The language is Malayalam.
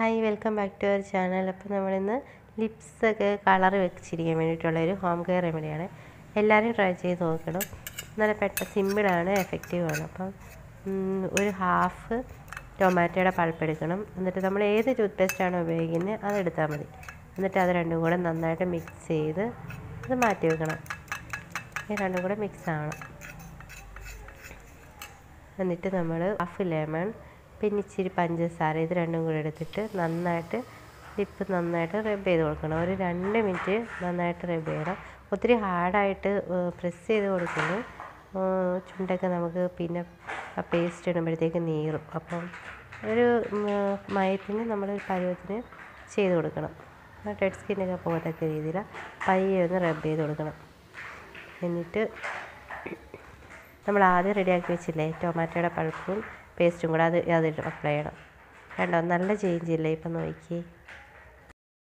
hi welcome back to our channel അപ്പോൾ നമ്മളിന്ന് ലിപ്സൊക്കെ കളർ വെച്ചിരിക്കാൻ വേണ്ടിയിട്ടുള്ളൊരു ഹോം കെയർ റെമഡിയാണ് എല്ലാവരും ട്രൈ ചെയ്ത് നോക്കണം നല്ല പെട്ടെന്ന് സിമ്പിളാണ് എഫക്റ്റീവാണ് അപ്പം ഉം, ഒരു ഹാഫ് ടൊമാറ്റോയുടെ പൾപ്പ് എടുക്കണം എന്നിട്ട് നമ്മൾ ഏത് ടൂത്ത് പേസ്റ്റാണോ ഉപയോഗിക്കുന്നത് അതെടുത്താൽ മതി എന്നിട്ട് അത് രണ്ടും കൂടെ നന്നായിട്ട് മിക്സ് ചെയ്ത് അത് മാറ്റി വെക്കണം ഇത് രണ്ടും കൂടെ മിക്സ് ആവണം എന്നിട്ട് നമ്മൾ ഹാഫ് ലെമൺ പിന്നെ ഇച്ചിരി പഞ്ചസാര ഇത് രണ്ടും കൂടി എടുത്തിട്ട് നന്നായിട്ട് ലിപ്പ് നന്നായിട്ട് റബ്ബ് ചെയ്ത് കൊടുക്കണം ഒരു രണ്ട് മിനിറ്റ് നന്നായിട്ട് റബ്ബ് ചെയ്യണം ഒത്തിരി ഹാർഡായിട്ട് പ്രസ് ചെയ്ത് കൊടുക്കുന്നു ചുണ്ടൊക്കെ നമുക്ക് പിന്നെ ആ പേസ്റ്റ് ഇടുമ്പോഴത്തേക്ക് നീറും അപ്പം ഒരു മയത്തിന് നമ്മൾ പരുവത്തിന് ചെയ്ത് കൊടുക്കണം ഡെഡ് സ്കിന്നൊക്കെ പോകത്തക്ക രീതിയിൽ പയ്യെ ഒന്ന് റബ്ബ് ചെയ്ത് കൊടുക്കണം എന്നിട്ട് നമ്മൾ ആദ്യം റെഡിയാക്കി വെച്ചില്ലേ ടൊമാറ്റോയുടെ പൾപ്പും പേസ്റ്റും കൂടെ അത് അതിൽ അപ്ലൈ ചെയ്യണം കണ്ടോ നല്ല ചേഞ്ച് ഇല്ലേ ഇപ്പം നോക്കി